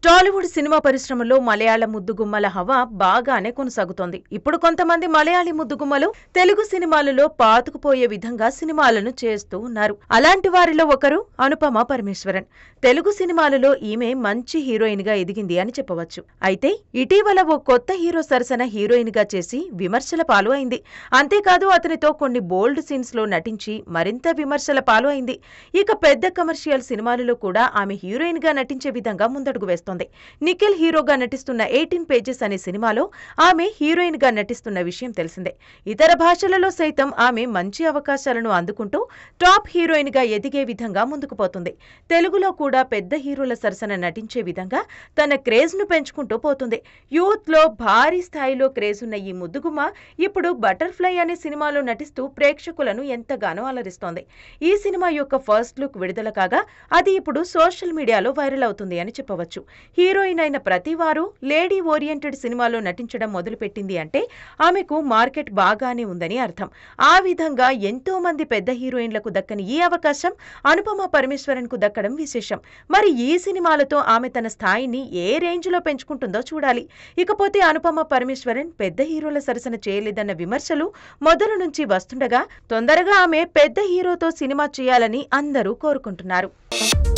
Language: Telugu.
టాలీవుడ్ సినిమా పరిశ్రమలో మలయాళ ముద్దుగుమ్మల హవా బాగానే కొనసాగుతోంది ఇప్పుడు కొంతమంది మలయాళీ ముద్దుగుమ్మలు తెలుగు సినిమాలలో పాతుకుపోయే విధంగా సినిమాలను చేస్తూ ఉన్నారు అలాంటి వారిలో ఒకరు అనుపమ పరమేశ్వరన్ తెలుగు సినిమాలలో ఈమె మంచి హీరోయిన్ గా ఎదిగింది అని చెప్పవచ్చు అయితే ఇటీవల ఓ కొత్త హీరో సరసన హీరోయిన్ గా చేసి విమర్శల పాలు అయింది అంతేకాదు అతనితో కొన్ని బోల్డ్ సీన్స్ లో నటించి మరింత విమర్శల పాలు అయింది ఇక పెద్ద కమర్షియల్ సినిమాలలో కూడా ఆమె హీరోయిన్ గా నటించే విధంగా ముందడుగు వేస్తోంది నిఖిల్ హీరోగా నటిస్తున్న ఎయిటీన్ పేజెస్ అనే సినిమాలో ఆమె హీరోయిన్ గా నటిస్తున్న విషయం తెలిసిందే ఇతర భాషలలో సైతం ఆమె మంచి అవకాశాలను అందుకుంటూ టాప్ హీరోయిన్ గా ఎదిగే విధంగా ముందుకు పోతుంది తెలుగులో కూడా పెద్ద హీరోల సరసన నటించే విధంగా తన క్రేజ్ ను పెంచుకుంటూ పోతుంది యూత్ లో భారీ స్థాయిలో క్రేజ్ ఉన్న ఈ ముద్దుగుమ్మ ఇప్పుడు బటర్ఫ్లై అనే సినిమాలో నటిస్తూ ప్రేక్షకులను ఎంతగానో అలరిస్తోంది ఈ సినిమా యొక్క ఫస్ట్ లుక్ విడుదల కాగా అది ఇప్పుడు సోషల్ మీడియాలో వైరల్ అవుతుంది అని చెప్పవచ్చు హీరోయిన్ అయిన ప్రతి వారు లేడీ ఓరియంటెడ్ సినిమాలో నటించడం మొదలుపెట్టింది అంటే ఆమెకు మార్కెట్ బాగానే ఉందని అర్థం ఆ విధంగా ఎంతో మంది పెద్ద హీరోయిన్లకు దక్కని ఈ అవకాశం అనుపమ పరమేశ్వరన్ కు దక్కడం విశేషం మరి ఈ సినిమాలతో ఆమె తన స్థాయిని ఏ రేంజ్ లో పెంచుకుంటుందో చూడాలి ఇకపోతే అనుపమ పరమేశ్వరన్ పెద్ద హీరోల సరసన చేయలేదన్న విమర్శలు మొదలు నుంచి వస్తుండగా తొందరగా ఆమె పెద్ద హీరోతో సినిమా చేయాలని అందరూ కోరుకుంటున్నారు